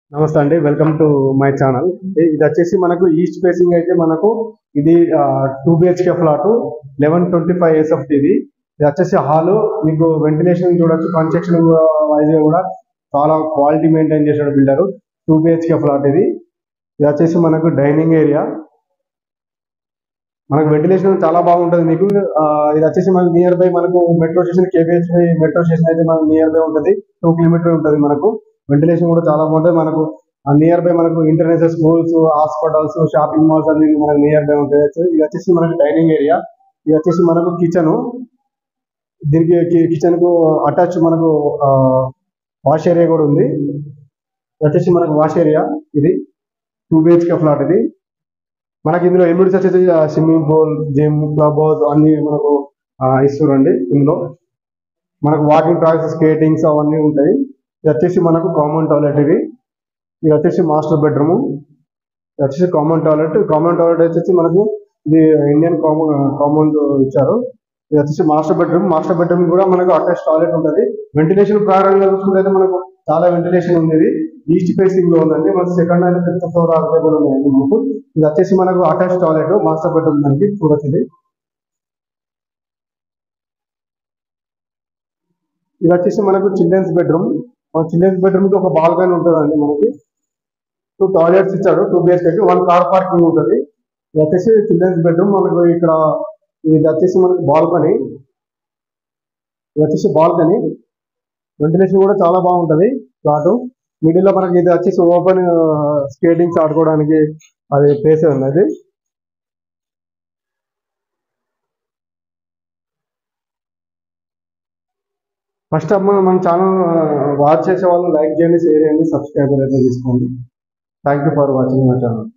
నమస్తే అండి welcome to my channel ఇది వచ్చేసి మనకు ఈస్ట్ ఫేసింగ్ అయితే మనకు ఇది two BHK flat eleven twenty five SF ఇది ఇది వచ్చేసి హాల్ మీకు వెంటిలేషన్ చూడొచ్చు కన్స్ట్రక్షన్ వైజ్ కూడా చాలా క్వాలిటీ మెయింటైన్ చేసాడు బిల్డర్ టూ బిహెచ్కే ఫ్లాట్ ఇది ఇది వచ్చేసి మనకు డైనింగ్ ఏరియా మనకు వెంటిలేషన్ చాలా బాగుంటుంది మీకు ఆ, ఇది వచ్చేసి మనకు నియర్ బై మనకు metro station KBH metro station అయితే మనకు నియర్ బై ఉంటుంది టూ కిలోమీటర్ ఉంటుంది మనకు వెంటిలేషన్ కూడా చాలా బాగుంటుంది మనకు నియర్ బై మనకు international schools hospitals shopping malls అన్ని మనకు నియర్ బై ఉంటాయి సో ఇది వచ్చేసి మనకు డైనింగ్ ఏరియా ఇది వచ్చేసి మనకు కిచెన్ దీనికి కిచెన్ కు అటాచ్ మనకు వాష్ ఏరియా కూడా ఉంది ఇది వచ్చేసి మనకు వాష్ ఏరియా ఇది టూ బిహెచ్కే ఫ్లాట్ ఇది మనకి ఇందులో ఎమ్యూనిటీస్ వచ్చేసి swimming pool gym clubhouse అన్ని మనకు ఆ, ఇస్తున్నారండి ఇందులో మనకు వాకింగ్ ట్రాక్స్ స్కేటింగ్స్ అవన్నీ ఉంటాయి ఇది వచ్చేసి మనకు కామన్ టాయిలెట్ ఇది ఇది వచ్చేసి మాస్టర్ బెడ్రూమ్ ఇది వచ్చేసి కామన్ టాయిలెట్ కామన్ టాయిలెట్ వచ్చేసి మనకు ఇది ఇండియన్ కామన్ కామన్ ఇచ్చారు ఇది వచ్చేసి మాస్టర్ బెడ్రూమ్ మాస్టర్ బెడ్రూమ్ కూడా మనకు అటాచ్ టాయిలెట్ ఉంటుంది వెంటిలేషన్ ప్రకారంగా చూసుకుంటే అయితే మనకు చాలా వెంటిలేషన్ ఉంది ఇది ఈస్ట్ ఫేసింగ్ లో ఉందండి మనకు second and fifth floor available ఉన్నాయండి మనకు ఇది వచ్చేసి మనకు అటాచ్ టాయిలెట్ మాస్టర్ బెడ్రూమ్ దానికి చూడొచ్చు ఇది ఇది వచ్చేసి మనకు చిల్డ్రన్స్ బెడ్రూమ్ చిల్డ్రన్స్ బెడ్రూమ్ కి ఒక బాల్కనీ ఉంటుందండి మనకి టూ టాయిలెట్స్ ఇచ్చాడు two BHK one car parking ఉంటుంది ఇది వచ్చేసి చిల్డ్రన్స్ బెడ్రూమ్ మనకు ఇక్కడ ఇది వచ్చేసి మనకి బాల్కనీ ఇది వచ్చేసి బాల్కనీ వెంటిలేషన్ కూడా చాలా బాగుంటది ఫ్లాట్ మిడిల్ లో మనకి ఇది వచ్చేసి ఓపెన్ స్కేటింగ్స్ ఆడుకోవడానికి అది ప్లేస్ ఉన్నది ఫస్ట్ అమ్మ మన ఛానల్ వాచ్ చేసే వాళ్ళు లైక్ చేయండి షేర్ చేయండి సబ్స్క్రైబర్ అయితే తీసుకోండి thank you for watching my channel